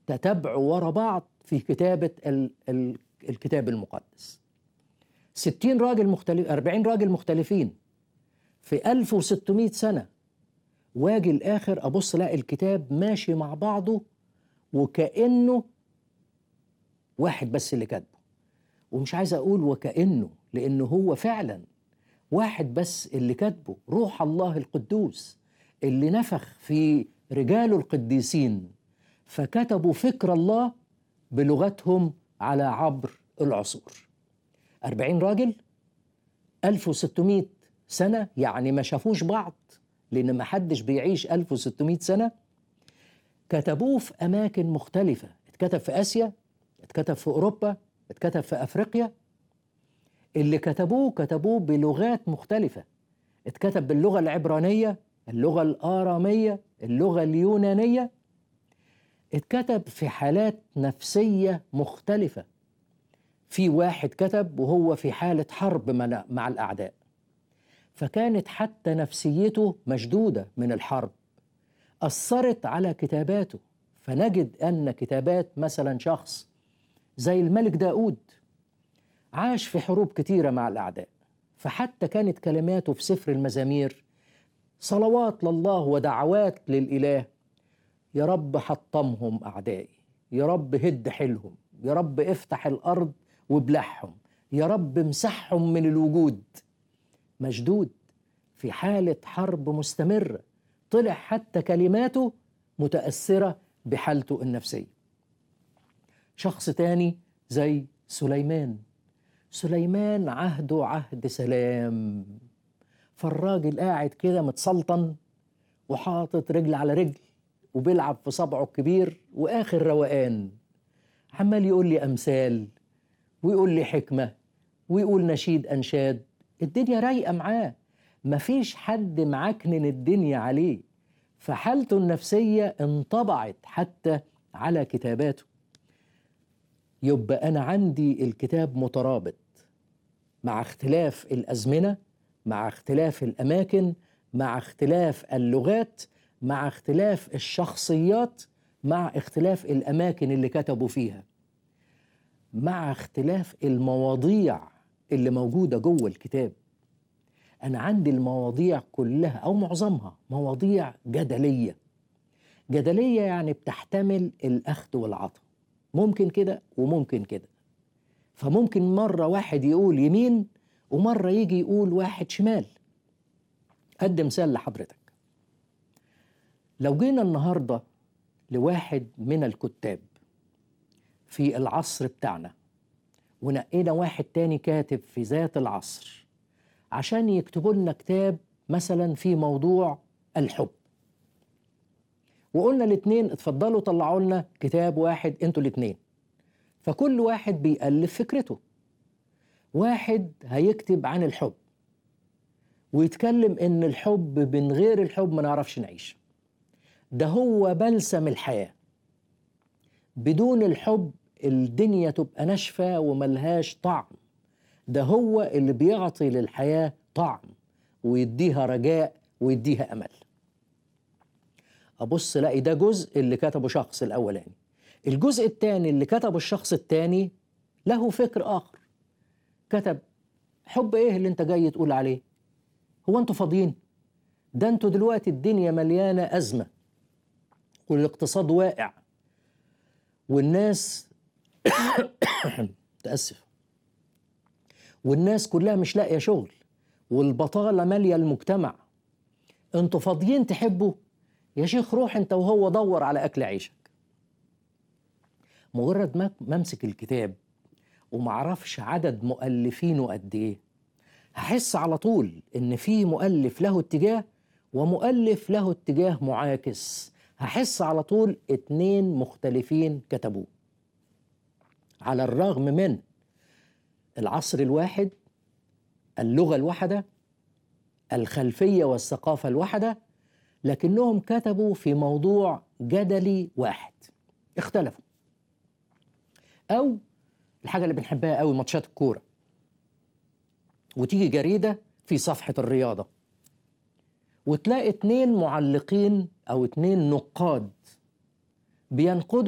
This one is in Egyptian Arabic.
تتابعوا ورا بعض في كتابة ال ال الكتاب المقدس ستين راجل مختلف أربعين راجل مختلفين في 1600 سنة واجي الآخر أبص لاقي الكتاب ماشي مع بعضه وكأنه واحد بس اللي كاتبه ومش عايز أقول وكأنه لأنه هو فعلا واحد بس اللي كاتبه روح الله القدوس اللي نفخ في رجاله القديسين فكتبوا فكر الله بلغتهم على عبر العصور أربعين راجل 1600 سنة يعني ما شافوش بعض لأن ما حدش بيعيش 1600 سنة كتبوه في أماكن مختلفة اتكتب في آسيا اتكتب في أوروبا اتكتب في أفريقيا اللي كتبوه كتبوه بلغات مختلفة اتكتب باللغة العبرانية اللغة الآرامية اللغة اليونانية اتكتب في حالات نفسية مختلفة في واحد كتب وهو في حالة حرب مع الأعداء فكانت حتى نفسيته مشدودة من الحرب أثرت على كتاباته فنجد أن كتابات مثلا شخص زي الملك داود عاش في حروب كتيرة مع الأعداء فحتى كانت كلماته في سفر المزامير صلوات لله ودعوات للإله يا رب حطمهم أعدائي يا رب هد حيلهم يا رب افتح الأرض وابلعهم يا رب امسحهم من الوجود مشدود في حالة حرب مستمرة طلع حتى كلماته متأثرة بحالته النفسية شخص تاني زي سليمان سليمان عهده عهد سلام فالراجل قاعد كده متسلطن وحاطط رجل على رجل وبيلعب في صبعه الكبير واخر روقان عمال يقول لي امثال ويقول لي حكمه ويقول نشيد انشاد الدنيا رايقه معاه مفيش حد معكنن الدنيا عليه فحالته النفسيه انطبعت حتى على كتاباته يبقى انا عندي الكتاب مترابط مع اختلاف الازمنه مع اختلاف الاماكن مع اختلاف اللغات مع اختلاف الشخصيات مع اختلاف الاماكن اللي كتبوا فيها مع اختلاف المواضيع اللي موجوده جوه الكتاب انا عندي المواضيع كلها او معظمها مواضيع جدليه جدليه يعني بتحتمل الاخذ والعطاء ممكن كده وممكن كده فممكن مره واحد يقول يمين ومره يجي يقول واحد شمال ادي مثال لحضرتك لو جينا النهارده لواحد من الكتاب في العصر بتاعنا ونقينا واحد تاني كاتب في ذات العصر عشان يكتبوا لنا كتاب مثلا في موضوع الحب وقلنا الاتنين اتفضلوا طلعوا لنا كتاب واحد انتوا الاتنين فكل واحد بيألف فكرته واحد هيكتب عن الحب ويتكلم ان الحب من غير الحب ما نعرفش نعيش ده هو بلسم الحياة بدون الحب الدنيا تبقى ناشفة وملهاش طعم ده هو اللي بيعطي للحياة طعم ويديها رجاء ويديها أمل أبص لاقي ده جزء اللي كتبه شخص الأولاني الجزء الثاني اللي كتبه الشخص الثاني له فكر آخر كتب حب إيه اللي أنت جاي تقول عليه هو أنتوا فاضيين ده أنتوا دلوقتي الدنيا مليانة أزمة والاقتصاد واقع والناس تأسف والناس كلها مش لاقية شغل والبطالة مالية المجتمع انتوا فاضيين تحبوا يا شيخ روح انت وهو دور على أكل عيشك مجرد ما امسك الكتاب ومعرفش عدد مؤلفينه قد ايه هحس على طول ان في مؤلف له اتجاه ومؤلف له اتجاه معاكس هحس على طول اتنين مختلفين كتبوه على الرغم من العصر الواحد اللغة الواحدة الخلفية والثقافة الواحدة لكنهم كتبوا في موضوع جدلي واحد اختلفوا أو الحاجة اللي بنحبها قوي ماتشات الكورة وتيجي جريدة في صفحة الرياضة وتلاقي اتنين معلقين أو اتنين نقاد بينقدوا